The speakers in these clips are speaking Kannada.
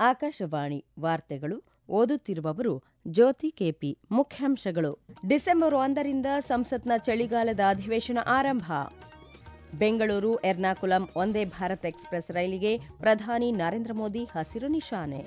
ಆಕಾಶವಾಣಿ ವಾರ್ತೆಗಳು ಓದುತ್ತಿರುವವರು ಜ್ಯೋತಿ ಕೆಪಿ ಮುಖ್ಯಾಂಶಗಳು ಡಿಸೆಂಬರ್ ಒಂದರಿಂದ ಸಂಸತ್ನ ಚಳಿಗಾಲದ ಅಧಿವೇಶನ ಆರಂಭ ಬೆಂಗಳೂರು ಎರ್ನಾಕುಲಂ ಒಂದೇ ಭಾರತ್ ಎಕ್ಸ್ಪ್ರೆಸ್ ರೈಲಿಗೆ ಪ್ರಧಾನಿ ನರೇಂದ್ರ ಮೋದಿ ಹಸಿರು ನಿಶಾನೆ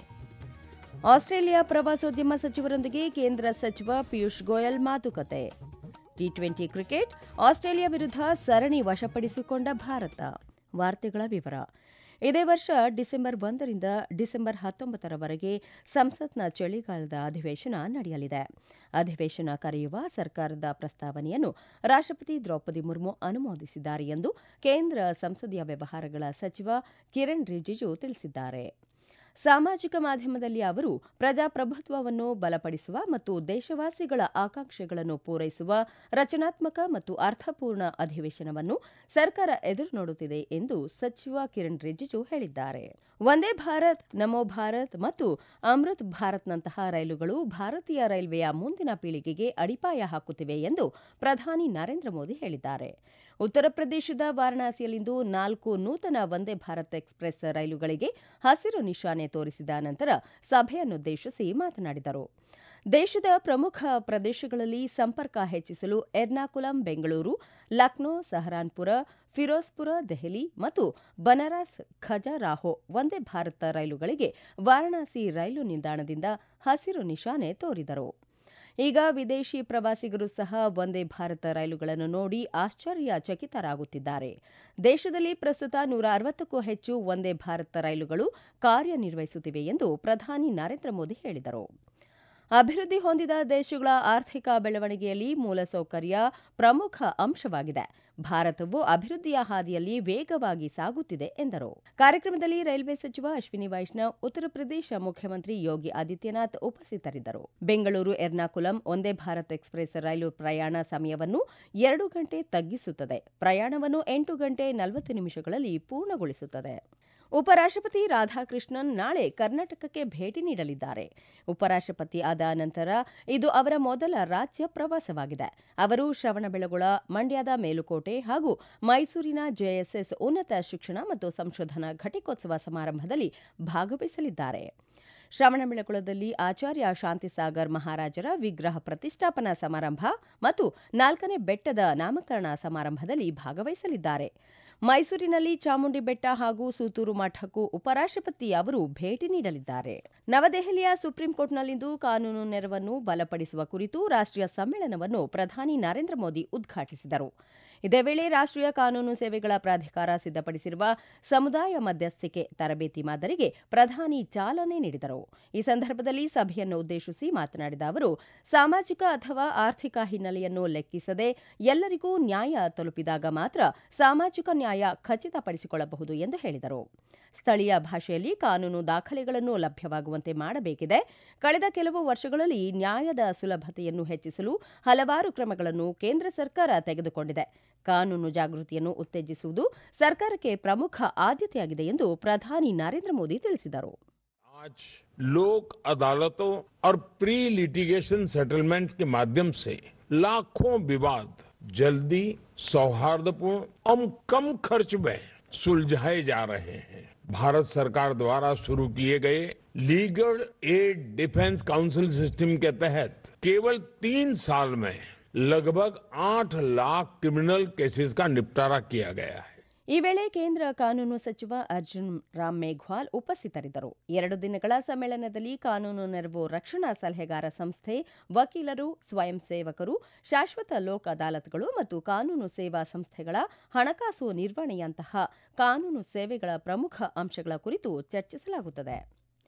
ಆಸ್ಟ್ರೇಲಿಯಾ ಪ್ರವಾಸೋದ್ಯಮ ಸಚಿವರೊಂದಿಗೆ ಕೇಂದ್ರ ಸಚಿವ ಪಿಯೂಷ್ ಗೋಯಲ್ ಮಾತುಕತೆ ಟಿ ಟ್ವೆಂಟಿ ಕ್ರಿಕೆಟ್ ಆಸ್ಟ್ರೇಲಿಯಾ ವಿರುದ್ಧ ಸರಣಿ ವಶಪಡಿಸಿಕೊಂಡ ಭಾರತ ವಾರ್ತೆಗಳ ವಿವರ ಇದೇ ವರ್ಷ ಡಿಸೆಂಬರ್ ಒಂದರಿಂದ ಡಿಸೆಂಬರ್ ಹತ್ತೊಂಬತ್ತರವರೆಗೆ ಸಂಸತ್ನ ಚಳಿಗಾಲದ ಅಧಿವೇಶನ ನಡೆಯಲಿದೆ ಅಧಿವೇಶನ ಕರೆಯುವ ಸರ್ಕಾರದ ಪ್ರಸ್ತಾವನೆಯನ್ನು ರಾಷ್ಟ್ರಪತಿ ದ್ರೌಪದಿ ಮುರ್ಮು ಅನುಮೋದಿಸಿದ್ದಾರೆ ಎಂದು ಕೇಂದ್ರ ಸಂಸದೀಯ ವ್ಯವಹಾರಗಳ ಸಚಿವ ಕಿರಣ್ ರಿಜಿಜು ತಿಳಿಸಿದ್ದಾರೆ ಸಾಮಾಜಿಕ ಮಾಧ್ಯಮದಲ್ಲಿ ಅವರು ಪ್ರಜಾಪ್ರಭುತ್ವವನ್ನು ಬಲಪಡಿಸುವ ಮತ್ತು ದೇಶವಾಸಿಗಳ ಆಕಾಂಕ್ಷೆಗಳನ್ನು ಪೂರೈಸುವ ರಚನಾತ್ಮಕ ಮತ್ತು ಅರ್ಥಪೂರ್ಣ ಅಧಿವೇಶನವನ್ನು ಸರ್ಕಾರ ಎದುರು ನೋಡುತ್ತಿದೆ ಎಂದು ಸಚಿವ ಕಿರಣ್ ರಿಜಿಜು ಹೇಳಿದ್ದಾರೆ ವಂದೇ ಭಾರತ್ ನಮೋ ಭಾರತ್ ಮತ್ತು ಅಮೃತ್ ಭಾರತ್ನಂತಹ ರೈಲುಗಳು ಭಾರತೀಯ ರೈಲ್ವೆಯ ಮುಂದಿನ ಪೀಳಿಗೆಗೆ ಅಡಿಪಾಯ ಹಾಕುತ್ತಿವೆ ಎಂದು ಪ್ರಧಾನಿ ನರೇಂದ್ರ ಮೋದಿ ಹೇಳಿದ್ದಾರೆ ಉತ್ತರ ಪ್ರದೇಶದ ವಾರಣಾಸಿಯಲ್ಲಿಂದು ನಾಲ್ಕು ನೂತನ ವಂದೇ ಭಾರತ್ ಎಕ್ಸ್ಪ್ರೆಸ್ ರೈಲುಗಳಿಗೆ ಹಸಿರು ನಿಶಾನೆ ತೋರಿಸಿದ ನಂತರ ಸಭೆಯನ್ನುದ್ದೇಶಿಸಿ ಮಾತನಾಡಿದರು ದೇಶದ ಪ್ರಮುಖ ಪ್ರದೇಶಗಳಲ್ಲಿ ಸಂಪರ್ಕ ಹೆಚ್ಚಿಸಲು ಎರ್ನಾಕುಲಂ ಬೆಂಗಳೂರು ಲಕ್ನೋ ಸಹರಾನ್ಪುರ ಫಿರೋಜ್ಪುರ ದೆಹಲಿ ಮತ್ತು ಬನಾರಸ್ ಖಜಾರಾಹೋ ವಂದೇ ಭಾರತ್ ರೈಲುಗಳಿಗೆ ವಾರಣಾಸಿ ರೈಲು ನಿಲ್ದಾಣದಿಂದ ಹಸಿರು ನಿಶಾನೆ ತೋರಿದರು ಈಗ ವಿದೇಶಿ ಪ್ರವಾಸಿಗರು ಸಹ ವಂದೇ ಭಾರತ ರೈಲುಗಳನ್ನು ನೋಡಿ ಆಶ್ಚರ್ಯಚಕಿತರಾಗುತ್ತಿದ್ದಾರೆ ದೇಶದಲ್ಲಿ ಪ್ರಸ್ತುತ ನೂರ ಅರವತ್ತಕ್ಕೂ ಹೆಚ್ಚು ವಂದೇ ಭಾರತ ರೈಲುಗಳು ಕಾರ್ಯನಿರ್ವಹಿಸುತ್ತಿವೆ ಎಂದು ಪ್ರಧಾನಿ ನರೇಂದ್ರ ಮೋದಿ ಹೇಳಿದರು ಅಭಿವೃದ್ಧಿ ಹೊಂದಿದ ದೇಶಗಳ ಆರ್ಥಿಕ ಬೆಳವಣಿಗೆಯಲ್ಲಿ ಮೂಲಸೌಕರ್ಯ ಪ್ರಮುಖ ಅಂಶವಾಗಿದೆ ಭಾರತವು ಅಭಿವೃದ್ಧಿಯ ಹಾದಿಯಲ್ಲಿ ವೇಗವಾಗಿ ಸಾಗುತ್ತಿದೆ ಎಂದರು ಕಾರ್ಯಕ್ರಮದಲ್ಲಿ ರೈಲ್ವೆ ಸಚಿವ ಅಶ್ವಿನಿ ವೈಷ್ಣವ್ ಉತ್ತರ ಪ್ರದೇಶ ಮುಖ್ಯಮಂತ್ರಿ ಯೋಗಿ ಆದಿತ್ಯನಾಥ್ ಉಪಸ್ಥಿತರಿದ್ದರು ಬೆಂಗಳೂರು ಎರ್ನಾಕುಲಂ ಒಂದೇ ಭಾರತ್ ಎಕ್ಸ್ಪ್ರೆಸ್ ರೈಲು ಪ್ರಯಾಣ ಸಮಯವನ್ನು ಎರಡು ಗಂಟೆ ತಗ್ಗಿಸುತ್ತದೆ ಪ್ರಯಾಣವನ್ನು ಎಂಟು ಗಂಟೆ ನಲವತ್ತು ನಿಮಿಷಗಳಲ್ಲಿ ಪೂರ್ಣಗೊಳಿಸುತ್ತದೆ ಉಪರಾಷ್ಟಪತಿ ರಾಧಾಕೃಷ್ಣನ್ ನಾಳೆ ಕರ್ನಾಟಕಕ್ಕೆ ಭೇಟಿ ನೀಡಲಿದ್ದಾರೆ ಉಪರಾಷ್ಟಪತಿ ಆದ ನಂತರ ಇದು ಅವರ ಮೊದಲ ರಾಜ್ಯ ಪ್ರವಾಸವಾಗಿದೆ ಅವರು ಶ್ರವಣಬೆಳಗೊಳ ಮಂಡ್ಯದ ಮೇಲುಕೋಟೆ ಹಾಗೂ ಮೈಸೂರಿನ ಜೆಎಸ್ಎಸ್ ಉನ್ನತ ಶಿಕ್ಷಣ ಮತ್ತು ಸಂಶೋಧನಾ ಘಟಿಕೋತ್ಸವ ಸಮಾರಂಭದಲ್ಲಿ ಭಾಗವಹಿಸಲಿದ್ದಾರೆ ಶ್ರವಣಬೆಳಗೊಳದಲ್ಲಿ ಆಚಾರ್ಯ ಶಾಂತಿಸಾಗರ್ ಮಹಾರಾಜರ ವಿಗ್ರಹ ಪ್ರತಿಷ್ಠಾಪನಾ ಸಮಾರಂಭ ಮತ್ತು ನಾಲ್ಕನೇ ಬೆಟ್ಟದ ನಾಮಕರಣ ಸಮಾರಂಭದಲ್ಲಿ ಭಾಗವಹಿಸಲಿದ್ದಾರೆ ಮೈಸೂರಿನಲ್ಲಿ ಚಾಮುಂಡಿ ಬೆಟ್ಟ ಹಾಗೂ ಸೂತೂರು ಮಠಕ್ಕೂ ಉಪರಾಷ್ಟಪತಿ ಅವರು ಭೇಟಿ ನೀಡಲಿದ್ದಾರೆ ನವದೆಹಲಿಯ ಸುಪ್ರೀಂ ಕೋರ್ಟ್ನಲ್ಲಿಂದು ಕಾನೂನು ನೆರವನ್ನು ಬಲಪಡಿಸುವ ಕುರಿತು ರಾಷ್ಟೀಯ ಸಮ್ಮೇಳನವನ್ನು ಪ್ರಧಾನಿ ನರೇಂದ್ರ ಮೋದಿ ಉದ್ಘಾಟಿಸಿದರು ಇದೇ ವೇಳೆ ರಾಷ್ಟೀಯ ಕಾನೂನು ಸೇವೆಗಳ ಪ್ರಾಧಿಕಾರ ಸಿದ್ಧಪಡಿಸಿರುವ ಸಮುದಾಯ ಮಧ್ಯಸ್ಥಿಕೆ ತರಬೇತಿ ಮಾದರಿಗೆ ಪ್ರಧಾನಿ ಚಾಲನೆ ನೀಡಿದರು ಈ ಸಂದರ್ಭದಲ್ಲಿ ಸಭೆಯನ್ನು ಉದ್ದೇಶಿಸಿ ಮಾತನಾಡಿದ ಅವರು ಸಾಮಾಜಿಕ ಅಥವಾ ಆರ್ಥಿಕ ಹಿನ್ನೆಲೆಯನ್ನು ಲೆಕ್ಕಿಸದೆ ಎಲ್ಲರಿಗೂ ನ್ಯಾಯ ತಲುಪಿದಾಗ ಮಾತ್ರ ಸಾಮಾಜಿಕ ನ್ಯಾಯ ಖಚಿತಪಡಿಸಿಕೊಳ್ಳಬಹುದು ಎಂದು ಹೇಳಿದರು ಸ್ಥಳೀಯ ಭಾಷೆಯಲ್ಲಿ ಕಾನೂನು ದಾಖಲೆಗಳನ್ನು ಲಭ್ಯವಾಗುವಂತೆ ಮಾಡಬೇಕಿದೆ ಕಳೆದ ಕೆಲವು ವರ್ಷಗಳಲ್ಲಿ ನ್ಯಾಯದ ಸುಲಭತೆಯನ್ನು ಹೆಚ್ಚಿಸಲು ಹಲವಾರು ಕ್ರಮಗಳನ್ನು ಕೇಂದ್ರ ಸರ್ಕಾರ ತೆಗೆದುಕೊಂಡಿದೆ ಕಾನೂನು ಜಾಗೃತಿಯನ್ನು ಉತ್ತೇಜಿಸುವುದು ಸರ್ಕಾರಕ್ಕೆ ಪ್ರಮುಖ ಆದ್ಯತೆಯಾಗಿದೆ ಎಂದು ಪ್ರಧಾನಿ ನರೇಂದ್ರ ಮೋದಿ ತಿಳಿಸಿದರು आज लोक अदालतों और प्री लिटिगेशन सेटलमेंट के माध्यम से लाखों विवाद जल्दी सौहार्दपूर्ण और कम खर्च में सुलझाए जा रहे हैं भारत सरकार द्वारा शुरू किए गए legal aid defence council system के तहत केवल तीन साल में लगभग आठ लाख क्रिमिनल केसेस का निपटारा किया गया है ಈ ವೇಳೆ ಕೇಂದ್ರ ಕಾನೂನು ಸಚಿವ ಅರ್ಜುನ್ ರಾಮ್ ಮೇಘ್ವಾಲ್ ಉಪಸ್ಥಿತರಿದ್ದರು ಎರಡು ದಿನಗಳ ಸಮ್ಮೇಳನದಲ್ಲಿ ಕಾನೂನು ನೆರವು ರಕ್ಷಣಾ ಸಲಹೆಗಾರ ಸಂಸ್ಥೆ ವಕೀಲರು ಸ್ವಯಂ ಸೇವಕರು ಶಾಶ್ವತ ಲೋಕ್ ಅದಾಲತ್ಗಳು ಮತ್ತು ಕಾನೂನು ಸೇವಾ ಸಂಸ್ಥೆಗಳ ಹಣಕಾಸು ನಿರ್ವಹಣೆಯಂತಹ ಕಾನೂನು ಸೇವೆಗಳ ಪ್ರಮುಖ ಅಂಶಗಳ ಕುರಿತು ಚರ್ಚಿಸಲಾಗುತ್ತದೆ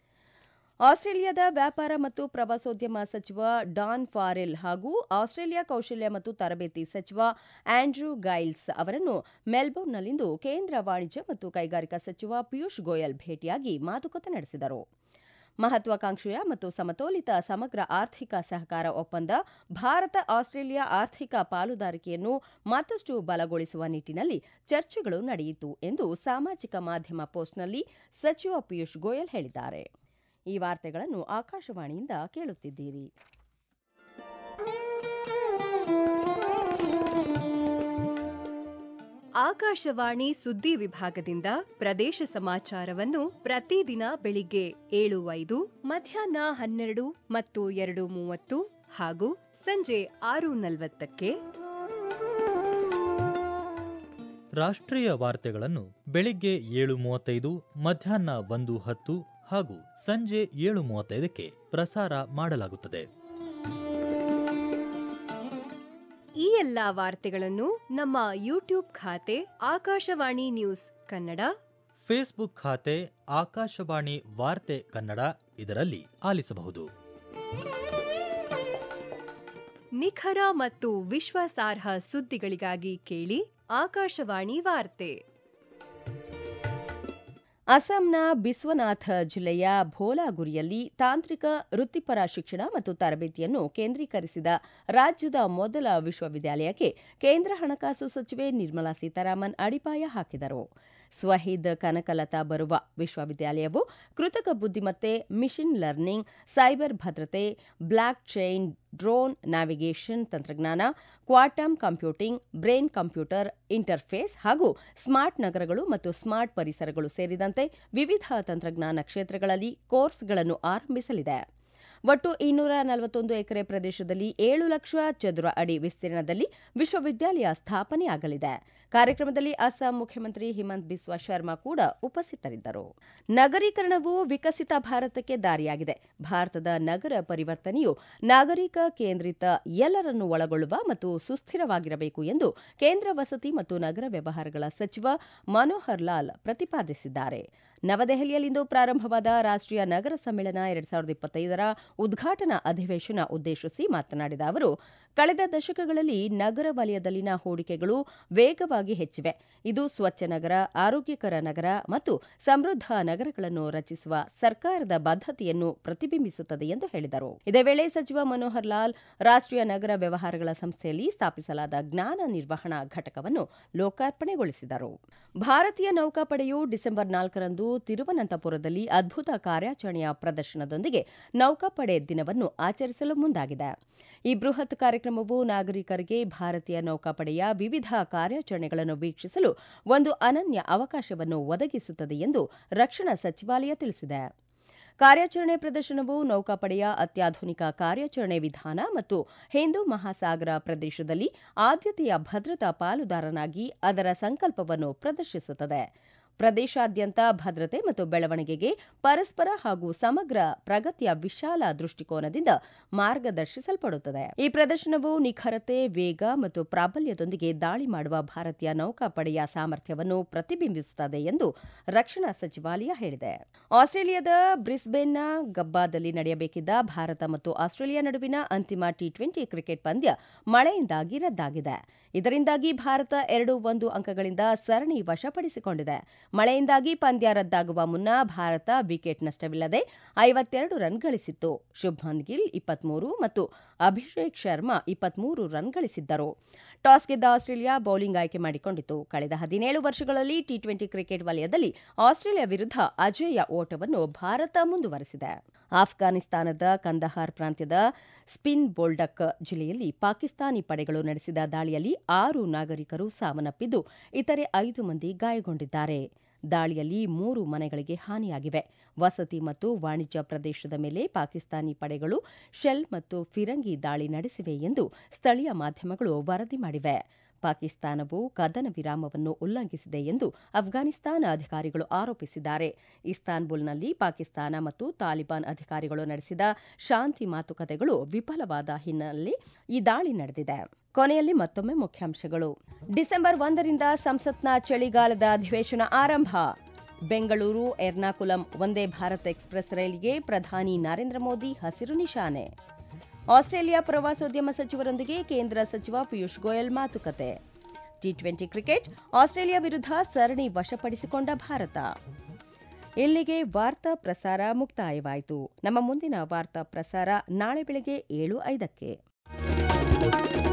ಆಸ್ಟ್ರೇಲಿಯಾದ ವ್ಯಾಪಾರ ಮತ್ತು ಪ್ರವಾಸೋದ್ಯಮ ಸಚಿವ ಡಾನ್ ಫಾರೆಲ್ ಹಾಗೂ ಆಸ್ಟ್ರೇಲಿಯಾ ಕೌಶಲ್ಯ ಮತ್ತು ತರಬೇತಿ ಸಚಿವ ಆಂಡ್ರ್ಯೂ ಗೈಲ್ಸ್ ಅವರನ್ನು ಮೆಲ್ಬೋರ್ನ್ನಲ್ಲಿಂದು ಕೇಂದ್ರ ವಾಣಿಜ್ಯ ಮತ್ತು ಕೈಗಾರಿಕಾ ಸಚಿವ ಪಿಯೂಷ್ ಗೋಯಲ್ ಭೇಟಿಯಾಗಿ ಮಾತುಕತೆ ನಡೆಸಿದರು ಮಹತ್ವಾಕಾಂಕ್ಷೆಯ ಮತ್ತು ಸಮತೋಲಿತ ಸಮಗ್ರ ಆರ್ಥಿಕ ಸಹಕಾರ ಒಪ್ಪಂದ ಭಾರತ ಆಸ್ಟ್ರೇಲಿಯಾ ಆರ್ಥಿಕ ಪಾಲುದಾರಿಕೆಯನ್ನು ಮತ್ತಷ್ಟು ಬಲಗೊಳಿಸುವ ನಿಟ್ಟಿನಲ್ಲಿ ಚರ್ಚೆಗಳು ನಡೆಯಿತು ಎಂದು ಸಾಮಾಜಿಕ ಮಾಧ್ಯಮ ಪೋಸ್ಟ್ನಲ್ಲಿ ಸಚಿವ ಪಿಯೂಷ್ ಗೋಯಲ್ ಹೇಳಿದ್ದಾರೆ ಈ ವಾರ್ತೆಗಳನ್ನು ಆಕಾಶವಾಣಿಯಿಂದ ಕೇಳುತ್ತಿದ್ದೀರಿ ಆಕಾಶವಾಣಿ ಸುದ್ದಿ ವಿಭಾಗದಿಂದ ಪ್ರದೇಶ ಸಮಾಚಾರವನ್ನು ಪ್ರತಿದಿನ ಬೆಳಿಗ್ಗೆ ಏಳು ಐದು ಮಧ್ಯಾಹ್ನ ಹನ್ನೆರಡು ಮತ್ತು ಎರಡು ಮೂವತ್ತು ಹಾಗೂ ಸಂಜೆ ಆರು ನಲವತ್ತಕ್ಕೆ ರಾಷ್ಟ್ರೀಯ ವಾರ್ತೆಗಳನ್ನು ಬೆಳಿಗ್ಗೆ ಏಳು ಮೂವತ್ತೈದು ಮಧ್ಯಾಹ್ನ ಒಂದು ಹತ್ತು ಹಾಗೂ ಸಂಜೆ ಏಳು ಮೂವತ್ತೈದಕ್ಕೆ ಪ್ರಸಾರ ಮಾಡಲಾಗುತ್ತದೆ ಈ ಎಲ್ಲಾ ವಾರ್ತೆಗಳನ್ನು ನಮ್ಮ ಯೂಟ್ಯೂಬ್ ಖಾತೆ ಆಕಾಶವಾಣಿ ನ್ಯೂಸ್ ಕನ್ನಡ ಫೇಸ್ಬುಕ್ ಖಾತೆ ಆಕಾಶವಾಣಿ ವಾರ್ತೆ ಕನ್ನಡ ಇದರಲ್ಲಿ ಆಲಿಸಬಹುದು ನಿಖರ ಮತ್ತು ವಿಶ್ವಾಸಾರ್ಹ ಸುದ್ದಿಗಳಿಗಾಗಿ ಕೇಳಿ ಆಕಾಶವಾಣಿ ವಾರ್ತೆ ಅಸ್ಸಾಂನ ಬಿಸ್ವನಾಥ ಜಿಲ್ಲೆಯ ಭೋಲಾಗುರಿಯಲ್ಲಿ ತಾಂತ್ರಿಕ ವೃತ್ತಿಪರ ಶಿಕ್ಷಣ ಮತ್ತು ತರಬೇತಿಯನ್ನು ಕೇಂದ್ರೀಕರಿಸಿದ ರಾಜ್ಯದ ಮೊದಲ ವಿಶ್ವವಿದ್ಯಾಲಯಕ್ಕೆ ಕೇಂದ್ರ ಹಣಕಾಸು ಸಚಿವೆ ನಿರ್ಮಲಾ ಸೀತಾರಾಮನ್ ಅಡಿಪಾಯ ಹಾಕಿದರು ಸ್ವಹೀದ್ ಕನಕಲತಾ ಬರುವ ವಿಶ್ವವಿದ್ಯಾಲಯವು ಕೃತಕ ಬುದ್ದಿಮತ್ತೆ ಮಿಷಿನ್ ಲರ್ನಿಂಗ್ ಸೈಬರ್ ಭದ್ರತೆ ಬ್ಲಾಕ್ ಚೈನ್ ಡ್ರೋನ್ ನ್ಯಾವಿಗೇಷನ್ ತಂತ್ರಜ್ಞಾನ quantum computing brain computer interface ಹಾಗೂ ಸ್ಮಾರ್ಟ್ ನಗರಗಳು ಮತ್ತು ಸ್ಮಾರ್ಟ್ ಪರಿಸರಗಳು ಸೇರಿದಂತೆ ವಿವಿಧ ತಂತ್ರಜ್ಞಾನ ಕ್ಷೇತ್ರಗಳಲ್ಲಿ ಕೋರ್ಸ್ಗಳನ್ನು ಆರಂಭಿಸಲಿದೆ ಒಟ್ಟು ಇನ್ನೂರ ನಲವತ್ತೊಂದು ಎಕರೆ ಪ್ರದೇಶದಲ್ಲಿ ಏಳು ಲಕ್ಷ ಚದುರ ಅಡಿ ವಿಸ್ತೀರ್ಣದಲ್ಲಿ ವಿಶ್ವವಿದ್ಯಾಲಯ ಸ್ಥಾಪನೆಯಾಗಲಿದೆ ಕಾರ್ಯಕ್ರಮದಲ್ಲಿ ಅಸ್ಸಾಂ ಮುಖ್ಯಮಂತ್ರಿ ಹಿಮಂತ್ ಬಿಸ್ವಾ ಶರ್ಮಾ ಕೂಡ ಉಪಸ್ಥಿತರಿದ್ದರು ನಗರೀಕರಣವು ವಿಕಸಿತ ಭಾರತಕ್ಕೆ ದಾರಿಯಾಗಿದೆ ಭಾರತದ ನಗರ ಪರಿವರ್ತನೆಯು ನಾಗರಿಕ ಕೇಂದ್ರಿತ ಎಲ್ಲರನ್ನು ಒಳಗೊಳ್ಳುವ ಮತ್ತು ಸುಸ್ಥಿರವಾಗಿರಬೇಕು ಎಂದು ಕೇಂದ್ರ ವಸತಿ ಮತ್ತು ನಗರ ವ್ಯವಹಾರಗಳ ಸಚಿವ ಮನೋಹರ್ ಲಾಲ್ ಪ್ರತಿಪಾದಿಸಿದ್ದಾರೆ ನವದೆಹಲಿಯಲ್ಲಿಂದು ಪ್ರಾರಂಭವಾದ ರಾಷ್ಟ್ರೀಯ ನಗರ ಸಮ್ಮೇಳನ ಎರಡ್ ಸಾವಿರದ ಇಪ್ಪತ್ತೈದರ ಉದ್ಘಾಟನಾ ಅಧಿವೇಶನ ಉದ್ದೇಶಿಸಿ ಮಾತನಾಡಿದ ಅವರು ಕಳೆದ ದಶಕಗಳಲ್ಲಿ ನಗರ ವಲಯದಲ್ಲಿನ ಹೂಡಿಕೆಗಳು ವೇಗವಾಗಿ ಹೆಚ್ಚಿವೆ ಇದು ಸ್ವಚ್ಛ ನಗರ ಆರೋಗ್ಯಕರ ನಗರ ಮತ್ತು ಸಮೃದ್ಧ ನಗರಗಳನ್ನು ರಚಿಸುವ ಸರ್ಕಾರದ ಬದ್ಧತೆಯನ್ನು ಪ್ರತಿಬಿಂಬಿಸುತ್ತದೆ ಎಂದು ಹೇಳಿದರು ಇದೇ ವೇಳೆ ಸಚಿವ ಮನೋಹರ್ ಲಾಲ್ ರಾಷ್ಟ್ರೀಯ ನಗರ ವ್ಯವಹಾರಗಳ ಸಂಸ್ಥೆಯಲ್ಲಿ ಸ್ಥಾಪಿಸಲಾದ ಜ್ಞಾನ ನಿರ್ವಹಣಾ ಘಟಕವನ್ನು ಲೋಕಾರ್ಪಣೆಗೊಳಿಸಿದರು ಭಾರತೀಯ ನೌಕಾಪಡೆಯು ಡಿಸೆಂಬರ್ ನಾಲ್ಕರಂದು ತಿರುವನಂತಪುರದಲ್ಲಿ ಅದ್ಭುತ ಕಾರ್ಯಾಚರಣೆಯ ಪ್ರದರ್ಶನದೊಂದಿಗೆ ನೌಕಾಪಡೆ ದಿನವನ್ನು ಆಚರಿಸಲು ಮುಂದಾಗಿದೆ ಈ ಬೃಹತ್ ಕಾರ್ಯಕ್ರಮವು ನಾಗರಿಕರಿಗೆ ಭಾರತೀಯ ನೌಕಾಪಡೆಯ ವಿವಿಧ ಕಾರ್ಯಾಚರಣೆಗಳನ್ನು ವೀಕ್ಷಿಸಲು ಒಂದು ಅನನ್ಯ ಅವಕಾಶವನ್ನು ಒದಗಿಸುತ್ತದೆ ಎಂದು ರಕ್ಷಣಾ ಸಚಿವಾಲಯ ತಿಳಿಸಿದೆ ಕಾರ್ಯಾಚರಣೆ ಪ್ರದರ್ಶನವು ನೌಕಾಪಡೆಯ ಅತ್ಯಾಧುನಿಕ ಕಾರ್ಯಾಚರಣೆ ವಿಧಾನ ಮತ್ತು ಹಿಂದೂ ಮಹಾಸಾಗರ ಪ್ರದೇಶದಲ್ಲಿ ಆದ್ಯತೆಯ ಭದ್ರತಾ ಪಾಲುದಾರನಾಗಿ ಅದರ ಸಂಕಲ್ಪವನ್ನು ಪ್ರದರ್ಶಿಸುತ್ತದೆ ಪ್ರದೇಶಾದ್ಯಂತ ಭದ್ರತೆ ಮತ್ತು ಬೆಳವಣಿಗೆಗೆ ಪರಸ್ಪರ ಹಾಗೂ ಸಮಗ್ರ ಪ್ರಗತಿಯ ವಿಶಾಲ ದೃಷ್ಟಿಕೋನದಿಂದ ಮಾರ್ಗದರ್ಶಿಸಲ್ಪಡುತ್ತದೆ ಈ ಪ್ರದರ್ಶನವು ನಿಖರತೆ ವೇಗ ಮತ್ತು ಪ್ರಾಬಲ್ಯದೊಂದಿಗೆ ದಾಳಿ ಮಾಡುವ ಭಾರತೀಯ ನೌಕಾಪಡೆಯ ಸಾಮರ್ಥ್ಯವನ್ನು ಪ್ರತಿಬಿಂಬಿಸುತ್ತದೆ ಎಂದು ರಕ್ಷಣಾ ಸಚಿವಾಲಯ ಹೇಳಿದೆ ಆಸ್ಟ್ರೇಲಿಯಾದ ಬ್ರಿಸ್ಬೇನ್ನ ಗಬ್ಬಾದಲ್ಲಿ ನಡೆಯಬೇಕಿದ್ದ ಭಾರತ ಮತ್ತು ಆಸ್ಟ್ರೇಲಿಯಾ ನಡುವಿನ ಅಂತಿಮ ಟಿ ಟ್ವೆಂಟಿ ಕ್ರಿಕೆಟ್ ಪಂದ್ಯ ಮಳೆಯಿಂದಾಗಿ ರದ್ದಾಗಿದೆ ಇದರಿಂದಾಗಿ ಭಾರತ ಎರಡು ಒಂದು ಅಂಕಗಳಿಂದ ಸರಣಿ ವಶಪಡಿಸಿಕೊಂಡಿದೆ ಮಳೆಯಿಂದಾಗಿ ಪಂದ್ಯ ರದ್ದಾಗುವ ಮುನ್ನ ಭಾರತ ವಿಕೆಟ್ ನಷ್ಟವಿಲ್ಲದೆ ಐವತ್ತೆರಡು ರನ್ ಗಳಿಸಿತ್ತು ಶುಭ್ಮನ್ ಗಿಲ್ ಇಪ್ಪತ್ಮೂರು ಮತ್ತು ಅಭಿಷೇಕ್ ಶರ್ಮಾ ಇಪ್ಪತ್ಮೂರು ರನ್ ಗಳಿಸಿದ್ದರು ಟಾಸ್ ಗೆದ್ದ ಆಸ್ಟ್ರೇಲಿಯಾ ಬೌಲಿಂಗ್ ಆಯ್ಕೆ ಮಾಡಿಕೊಂಡಿತು ಕಳೆದ ಹದಿನೇಳು ವರ್ಷಗಳಲ್ಲಿ ಟಿ ಟ್ವೆಂಟಿ ಕ್ರಿಕೆಟ್ ವಲಯದಲ್ಲಿ ಆಸ್ಟ್ರೇಲಿಯಾ ವಿರುದ್ಧ ಅಜೇಯ ಓಟವನ್ನು ಭಾರತ ಮುಂದುವರೆಸಿದೆ ಆಫ್ಘಾನಿಸ್ತಾನದ ಕಂದಹಾರ್ ಪ್ರಾಂತ್ಯದ ಸ್ಪಿನ್ ಬೋಲ್ಡಕ್ ಜಿಲ್ಲೆಯಲ್ಲಿ ಪಾಕಿಸ್ತಾನಿ ಪಡೆಗಳು ನಡೆಸಿದ ದಾಳಿಯಲ್ಲಿ ಆರು ನಾಗರಿಕರು ಸಾವನ್ನಪ್ಪಿದ್ದು ಇತರೆ ಐದು ಮಂದಿ ಗಾಯಗೊಂಡಿದ್ದಾರೆ ದಾಳಿಯಲ್ಲಿ ಮೂರು ಮನೆಗಳಿಗೆ ಹಾನಿಯಾಗಿವೆ ವಸತಿ ಮತ್ತು ವಾಣಿಜ್ಯ ಪ್ರದೇಶದ ಮೇಲೆ ಪಾಕಿಸ್ತಾನಿ ಪಡೆಗಳು ಶೆಲ್ ಮತ್ತು ಫಿರಂಗಿ ದಾಳಿ ನಡೆಸಿವೆ ಎಂದು ಸ್ಥಳೀಯ ಮಾಧ್ಯಮಗಳು ವರದಿ ಮಾಡಿವೆ ಪಾಕಿಸ್ತಾನವು ಕದನ ವಿರಾಮವನ್ನು ಉಲ್ಲಂಘಿಸಿದೆ ಎಂದು ಅಫ್ಘಾನಿಸ್ತಾನ ಅಧಿಕಾರಿಗಳು ಆರೋಪಿಸಿದ್ದಾರೆ ಇಸ್ತಾನ್ಬುಲ್ನಲ್ಲಿ ಪಾಕಿಸ್ತಾನ ಮತ್ತು ತಾಲಿಬಾನ್ ಅಧಿಕಾರಿಗಳು ನಡೆಸಿದ ಶಾಂತಿ ಮಾತುಕತೆಗಳು ವಿಫಲವಾದ ಹಿನ್ನೆಲೆ ಈ ದಾಳಿ ನಡೆದಿದೆ ಕೊನೆಯಲ್ಲಿ ಮತ್ತೊಮ್ಮೆ ಮುಖ್ಯಾಂಶಗಳು ಡಿಸೆಂಬರ್ ಒಂದರಿಂದ ಸಂಸತ್ನ ಚಳಿಗಾಲದ ಅಧಿವೇಶನ ಆರಂಭ ಬೆಂಗಳೂರು ಎರ್ನಾಕುಲಂ ಒಂದೇ ಭಾರತ್ ಎಕ್ಸ್ಪ್ರೆಸ್ ರೈಲಿಗೆ ಪ್ರಧಾನಿ ನರೇಂದ್ರ ಮೋದಿ ಹಸಿರು ನಿಶಾನೆ ಆಸ್ಟ್ರೇಲಿಯಾ ಪ್ರವಾಸೋದ್ಯಮ ಸಚಿವರೊಂದಿಗೆ ಕೇಂದ್ರ ಸಚಿವ ಪಿಯೂಷ್ ಗೋಯಲ್ ಮಾತುಕತೆ ಟಿ ಟ್ವೆಂಟಿ ಕ್ರಿಕೆಟ್ ಆಸ್ಟ್ರೇಲಿಯಾ ವಿರುದ್ಧ ಸರಣಿ ವಶಪಡಿಸಿಕೊಂಡ ಭಾರತ ಇಲ್ಲಿಗೆ ವಾರ್ತಾ ಪ್ರಸಾರ ಮುಕ್ತಾಯವಾಯಿತು ನಮ್ಮ ಮುಂದಿನ ವಾರ್ತಾ ಪ್ರಸಾರ ನಾಳೆ ಬೆಳಗ್ಗೆ ಏಳು ಐದಕ್ಕೆ